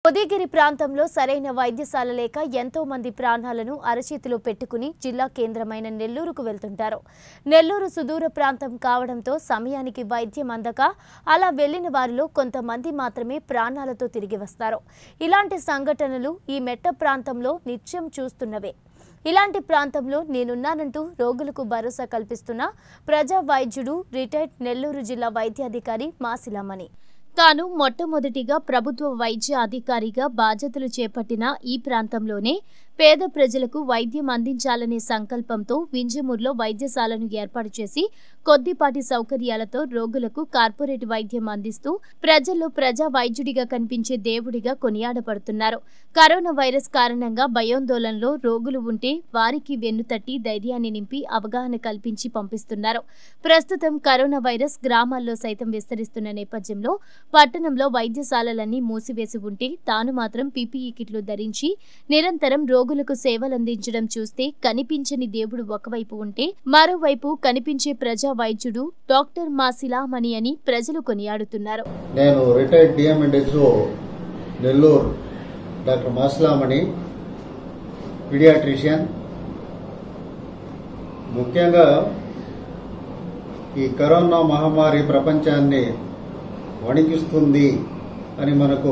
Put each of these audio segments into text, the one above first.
ఉదయగిరి ప్రాంతంలో సరైన వైద్యశాల లేక ఎంతో మంది ప్రాణాలను అరచేతిలో పెట్టుకుని జిల్లా కేంద్రమైన నెల్లూరుకు వెళ్తుంటారు నెల్లూరు సుదూర ప్రాంతం కావడంతో సమయానికి వైద్యం అందక అలా వెళ్లిన వారిలో కొంతమంది మాత్రమే ప్రాణాలతో తిరిగి వస్తారు ఇలాంటి సంఘటనలు ఈ మెట్ట ప్రాంతంలో నిత్యం చూస్తున్నవే ఇలాంటి ప్రాంతంలో నేనున్నానంటూ రోగులకు భరోసా కల్పిస్తున్న ప్రజా వైద్యుడు రిటైర్డ్ నెల్లూరు జిల్లా వైద్యాధికారి మాసిలమ్మని తాను మొట్టమొదటిగా ప్రభుత్వ వైద్య అధికారిగా బాధ్యతలు చేపట్టిన ఈ ప్రాంతంలోనే పేద ప్రజలకు వైద్యం అందించాలనే సంకల్పంతో వింజమూరులో వైద్యశాలను ఏర్పాటు చేసి కొద్దిపాటి సౌకర్యాలతో రోగులకు కార్పొరేట్ వైద్యం అందిస్తూ ప్రజల్లో ప్రజా వైద్యుడిగా కనిపించే దేవుడిగా కొనియాడబడుతున్నారు కరోనా వైరస్ కారణంగా భయోందోళనలో రోగులు ఉంటే వారికి వెన్నుతట్టి ధైర్యాన్ని నింపి అవగాహన కల్పించి పంపిస్తున్నారు ప్రస్తుతం కరోనా వైరస్ గ్రామాల్లో సైతం విస్తరిస్తున్న నేపథ్యంలో పట్టణంలో వైద్యశాలలన్నీ మూసివేసి ఉంటే తాను మాత్రం పీపీఈ కిట్లు ధరించి నిరంతరం రోగులకు సేవలందించడం చూస్తే కనిపించని దేవుడు ఒకవైపు ఉంటే మరోవైపు కనిపించే ప్రజా వైద్యుడు డాక్టర్ మాసిలామణి అని ప్రజలు కొనియాడుతున్నారు నేను రిటైర్డ్ డిఎంఎండ్ఎస్ఓ నెల్లూరు డాక్టర్ మాస్లామణి పీడియాట్రిషియన్ ముఖ్యంగా ఈ కరోనా మహమ్మారి ప్రపంచాన్ని వణికిస్తుంది అని మనకు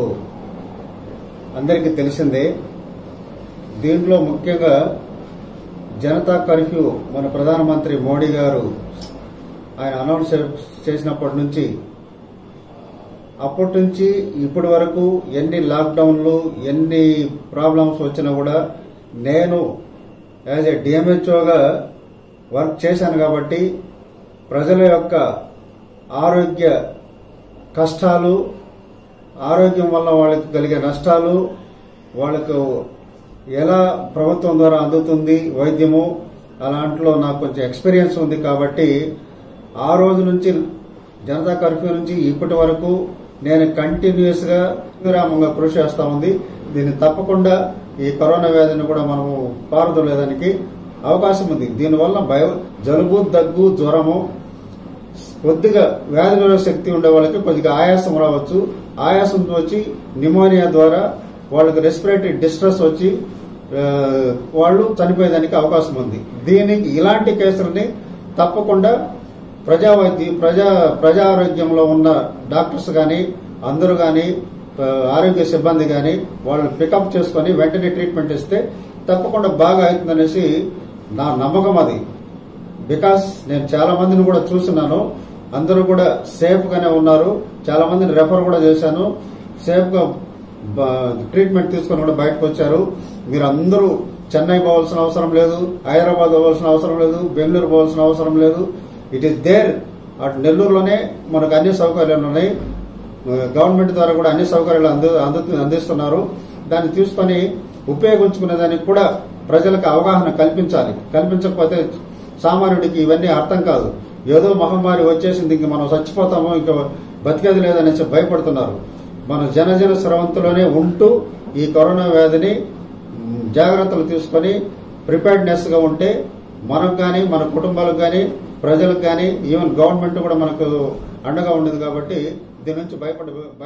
అందరికీ తెలిసిందే దీంట్లో ముఖ్యంగా జనతా కర్ఫ్యూ మన ప్రధానమంత్రి మోడీ గారు ఆయన అనౌన్స్ చేసినప్పటి నుంచి అప్పటి నుంచి ఇప్పటి వరకు ఎన్ని లాక్డౌన్లు ఎన్ని ప్రాబ్లమ్స్ వచ్చినా కూడా నేను యాజ్ ఎ డిఎంహెచ్ఓగా వర్క్ చేశాను కాబట్టి ప్రజల యొక్క ఆరోగ్య కష్టాలు ఆరోగ్యం వల్ల వాళ్ళకి కలిగే నష్టాలు వాళ్ళకు ఎలా ప్రభుత్వం ద్వారా అందుతుంది వైద్యము అలాంటిలో నాకు కొంచెం ఎక్స్పీరియన్స్ ఉంది కాబట్టి ఆ రోజు నుంచి జనతా కర్ఫ్యూ నుంచి ఇప్పటి వరకు నేను కంటిన్యూస్ గా విరామంగా కృషి చేస్తా ఉంది దీన్ని తప్పకుండా ఈ కరోనా వ్యాధిని కూడా మనము పారదోలేదానికి అవకాశం ఉంది దీనివల్ల భయ జలుబు దగ్గు జ్వరము కొద్దిగా వ్యాధి నిరోధక శక్తి ఉండే వాళ్ళకి కొద్దిగా ఆయాసం రావచ్చు ఆయాసం వచ్చి నిమోనియా ద్వారా వాళ్ళకి రెస్పిరేటరీ డిస్ట్రెస్ వచ్చి ఆ, వాళ్ళు చనిపోయేదానికి అవకాశం ఉంది దీనికి ఇలాంటి కేసులని తప్పకుండా ప్రజా వైద్య ప్రజా ప్రజా ఆరోగ్యంలో ఉన్న డాక్టర్స్ కానీ అందరూ కానీ ఆరోగ్య సిబ్బంది కానీ వాళ్ళని పికప్ చేసుకొని వెంటనే ట్రీట్మెంట్ ఇస్తే తప్పకుండా బాగా అవుతుందనేసి నా నమ్మకం అది బికాస్ నేను చాలా మందిని కూడా చూస్తున్నాను అందరూ కూడా సేఫ్ గానే ఉన్నారు చాలా మందిని రెఫర్ కూడా చేశాను సేఫ్ గా బ- ట్రీట్మెంట్ తీసుకొని కూడా బయటకు వచ్చారు మీరు అందరూ చెన్నై పోవాల్సిన అవసరం లేదు హైదరాబాద్ పోవాల్సిన అవసరం లేదు బెంగళూరు పోవాల్సిన అవసరం లేదు ఇట్ ఈస్ దేర్ అటు నెల్లూరులోనే మనకు అన్ని సౌకర్యాలు ఉన్నాయి గవర్నమెంట్ ద్వారా కూడా అన్ని సౌకర్యాలు అందు అందు- అందిస్తున్నారు దాన్ని తీసుకొని ఉపయోగించుకునే దానికి కూడా ప్రజలకు అవగాహన కల్పించాలి కల్పించకపోతే సామాన్యుడికి ఇవన్నీ అర్థం కాదు ఏదో మహమ్మారి వచ్చేసింది ఇంక మనం చచ్చిపోతాము ఇంకా బతికేది లేదనేసి భయపడుతున్నారు మన జనజన స్రవంతిలోనే ఉంటూ ఈ కరోనా వ్యాధిని మ్, జాగ్రత్తలు తీసుకొని ప్రిపేర్డ్నెస్ గా ఉంటే మనకు కానీ మన కుటుంబాలకు కానీ ప్రజలకు కానీ ఈవెన్ గవర్నమెంట్ కూడా మనకు అండగా ఉండేది కాబట్టి దీని నుంచి భయపడ